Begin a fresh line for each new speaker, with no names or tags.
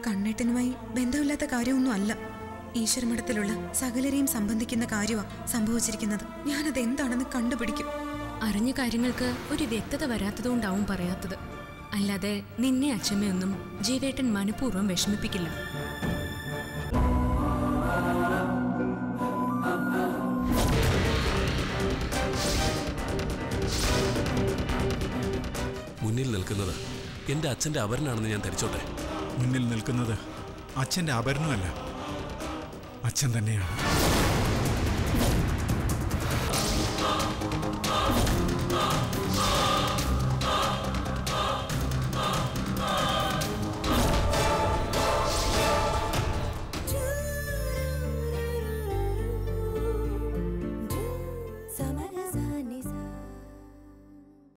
കണ്ണേട്ടനുമായി ബന്ധമില്ലാത്ത കാര്യമൊന്നും അല്ല ഈശ്വരമഠത്തിലുള്ള സകലരെയും സംബന്ധിക്കുന്ന കാര്യമാ സംഭവിച്ചിരിക്കുന്നത് ഞാനത് എന്താണെന്ന് കണ്ടുപിടിക്കും
അറിഞ്ഞ കാര്യങ്ങൾക്ക് ഒരു വ്യക്തത വരാത്തതുകൊണ്ടാവും പറയാത്തത് അല്ലാതെ നിന്നെ അച്ഛമ്മയൊന്നും ജീവേട്ടൻ മനഃപൂർവ്വം വിഷമിപ്പിക്കില്ല
മുന്നിൽ നിൽക്കുന്നത് എന്റെ അച്ഛന്റെ അപരനാണെന്ന് ഞാൻ ധരിച്ചോട്ടെ
മുന്നിൽ നിൽക്കുന്നത് അച്ഛൻ്റെ ആഭരണമല്ല അച്ഛൻ തന്നെയാണ്